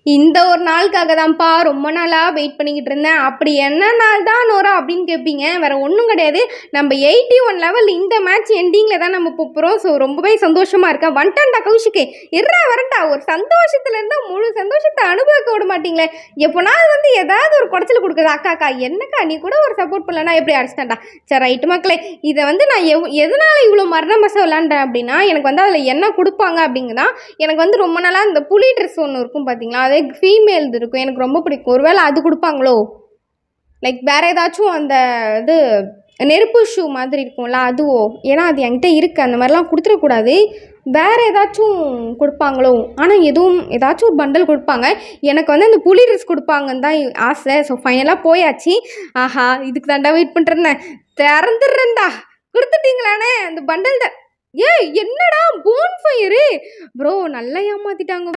இந்த ஒரு நாளுக்காக தான்ப்பா ரொம்ப நாளாக வெயிட் பண்ணிக்கிட்டு இருந்தேன் அப்படி என்ன நாள் தான் நோரா அப்படின்னு கேட்பீங்க வேற ஒன்றும் கிடையாது நம்ம எயிட்டி ஒன் லெவல் இந்த மேட்ச் எண்டிங்கில் தான் நம்ம போகிறோம் ஸோ ரொம்பவே சந்தோஷமாக இருக்கேன் வந்துட்டான்டா கௌஷிக்கு இருறா வரட்டா ஒரு சந்தோஷத்துல இருந்தால் முழு சந்தோஷத்தை அனுபவிக்க விட மாட்டீங்களே எப்போனாவது வந்து ஏதாவது ஒரு குடைச்சல் கொடுக்குது அக்கா அக்கா என்னக்கா நீ கூட ஒரு சப்போர்ட் பண்ணலன்னா எப்படி அடிச்சிட்டான்டா சரி ரைட்டு மக்களே இதை வந்து நான் எவ் எதனால இவ்வளோ மரண மசம் விளாண்டேன் அப்படின்னா எனக்கு வந்து அதில் என்ன கொடுப்பாங்க அப்படிங்கதான் எனக்கு வந்து ரொம்ப நாளாக இந்த புலி ட்ரெஸ் ஒன்று இருக்கும் பார்த்தீங்களா அதே ஃபீமேல் இருக்கும் எனக்கு ரொம்ப பிடிக்கும் ஒருவேளை அது கொடுப்பாங்களோ லைக் வேறு ஏதாச்சும் அந்த இது நெருப்பு ஷூ மாதிரி இருக்கும்ல அதுவோ ஏன்னா அது என்கிட்ட இருக்குது அந்த மாதிரிலாம் கொடுத்துடக்கூடாது வேறு ஏதாச்சும் கொடுப்பாங்களோ ஆனால் எதுவும் ஏதாச்சும் ஒரு பண்டல் கொடுப்பாங்க எனக்கு வந்து அந்த புலி ட்ரெஸ் கொடுப்பாங்கன்னு தான் ஆசை ஸோ ஃபைனலாக போயாச்சு ஆஹா இதுக்கு தாண்டா வெயிட் பண்ணிட்டுருந்தேன் திறந்துடுறேன்டா கொடுத்துட்டீங்களாண்ணே அந்த பண்டல் தான் ஏய் என்னடா போன் ஃபயரு ப்ரோ நல்லா ஏமாத்திட்டாங்க